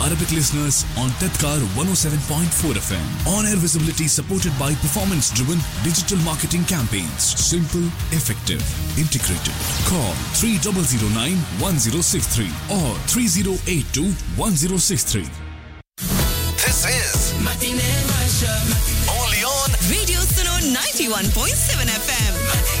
Arabic listeners on Tedkar 107.4 FM. On air visibility supported by performance driven digital marketing campaigns. Simple, effective, integrated. Call 3009 1063 or 3082 1063. This is only on Radio Suno 91.7 FM.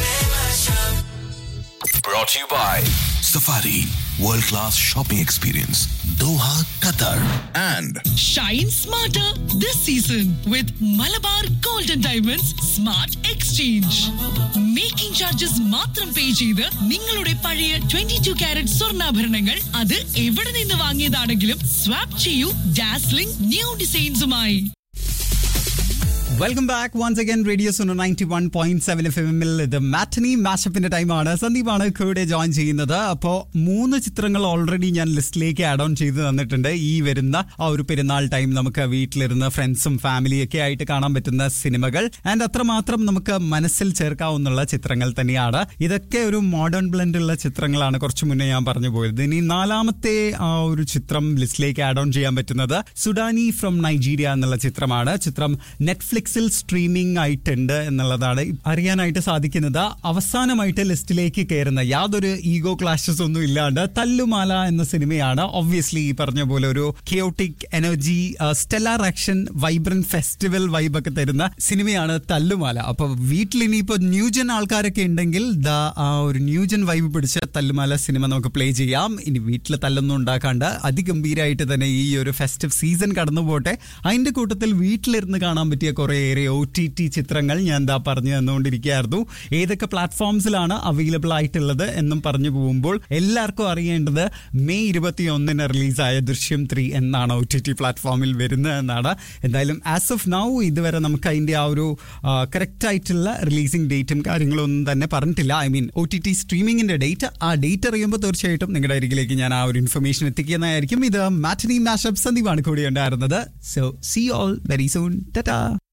brought to you by Safari World Class Shopping Experience Doha, Qatar and Shine smarter this season with Malabar Golden Diamonds Smart Exchange. Making charges മാത്രം pay ചെയ്ത് നിങ്ങളുടെ പഴയ twenty two carrot സ്വർണ്ണാഭരണങ്ങൾ അത് എവിടെ നിന്ന് വാങ്ങിയതാണെങ്കിലും swap ചെയ്യൂ ഡാസ്ലിംഗ് ന്യൂ ഡിസൈൻസുമായി welcome back once again radio Suno ninety one point seven F എമ്മിൽ ഇത് മാറ്റനി മാഷപ്പിന്റെ ടൈമാണ് സന്ദീപാണ് കൂടെ ജോയിൻ ചെയ്യുന്നത് അപ്പോൾ മൂന്ന് ചിത്രങ്ങൾ ഓൾറെഡി ഞാൻ ലിസ്റ്റിലേക്ക് ആഡ് ഓൺ ചെയ്ത് തന്നിട്ടുണ്ട് ഈ വരുന്ന ആ ഒരു പെരുന്നാൾ ടൈം നമുക്ക് വീട്ടിലിരുന്ന് ഫ്രണ്ട്സും ഫാമിലിയും ഒക്കെ ആയിട്ട് കാണാൻ പറ്റുന്ന സിനിമകൾ ആൻഡ് അത്രമാത്രം നമുക്ക് മനസ്സിൽ ചേർക്കാവുന്ന ചിത്രങ്ങൾ തന്നെയാണ് ഇതൊക്കെ ഒരു മോഡേൺ ബ്ലെൻഡ് ഉള്ള ചിത്രങ്ങളാണ് കുറച്ച് മുന്നേ ഞാൻ പറഞ്ഞു പോയത് ഇനി നാലാമത്തെ ആ ഒരു ചിത്രം ലിസ്റ്റിലേക്ക് ആഡ് ഓൺ ചെയ്യാൻ പറ്റുന്നത് സുഡാനി ഫ്രം നൈജീരിയ എന്നുള്ള ചിത്രമാണ് ചിത്രം നെറ്റ്ഫ്ലിക്സിൽ സ്ട്രീമിംഗ് ആയിട്ടുണ്ട് എന്നുള്ളതാണ് അറിയാനായിട്ട് സാധിക്കുന്നത് അവസാനമായിട്ട് ലിസ്റ്റിലേക്ക് കയറുന്ന യാതൊരു ഈഗോ ക്ലാഷസ് ഒന്നും ഇല്ലാണ്ട് തല്ലുമാല എന്ന സിനിമയാണ് ഒബ്വിയസ്ലി ഈ പറഞ്ഞ പോലെ ഒരു chaotic energy stellar action vibrant festival vibe ഒക്കെ തരുന്ന സിനിമയാണ് തല്ലുമാല അപ്പൊ വീട്ടിൽ ഇനിയിപ്പോ ന്യൂജൻ ആൾക്കാരൊക്കെ ഉണ്ടെങ്കിൽ ദാ ആ ഒരു ന്യൂജൻ വൈബ് പിടിച്ച തല്ലുമാല സിനിമ നമുക്ക് പ്ലേ ചെയ്യാം ഇനി വീട്ടിൽ തല്ലൊന്നും ഉണ്ടാക്കാണ്ട് അതിഗംഭീരമായിട്ട് തന്നെ ഈ ഒരു ഫെസ്റ്റീവ് സീസൺ കടന്നു പോട്ടെ അതിന്റെ കൂട്ടത്തിൽ വീട്ടിലിരുന്ന് കാണാൻ പറ്റിയ കുറേയേറെ ഒ ടി ടി ചിത്രങ്ങൾ ഞാൻ എന്താ പറഞ്ഞു തന്നുകൊണ്ടിരിക്കുകയായിരുന്നു ഏതൊക്കെ പ്ലാറ്റ്ഫോംസിലാണ് അവൈലബിൾ ആയിട്ടുള്ളത് എന്നും പറഞ്ഞു പോകുമ്പോൾ എല്ലാവർക്കും അറിയേണ്ടത് മെയ് ഇരുപത്തി ഒന്നിന് റിലീസായ ദൃശ്യം ത്രീ എന്നാണ് ഒ ടി ടി പ്ലാറ്റ്ഫോമിൽ വരുന്നത് എന്നാണ് എന്തായാലും ആസ് ഓഫ് നൗ ഇതുവരെ നമുക്ക് അതിന്റെ ആ ഒരു കറക്റ്റ് ആയിട്ടുള്ള റിലീസിംഗ് ഡേറ്റും കാര്യങ്ങളും ഒന്നും തന്നെ പറഞ്ഞിട്ടില്ല I mean O T T സ്ട്രീമിംഗിന്റെ ഡേറ്റ് ആ ഡേറ്റ് അറിയുമ്പോൾ തീർച്ചയായിട്ടും നിങ്ങളുടെ അരികിലേക്ക് ഞാൻ ആ ഒരു ഇൻഫർമേഷൻ എത്തിക്കുന്നതായിരിക്കും ഇത് മാറ്റനി മാഷപ്പ് സന്ദീപാണ് കൂടി ഉണ്ടായിരുന്നത് so see all very soon Tata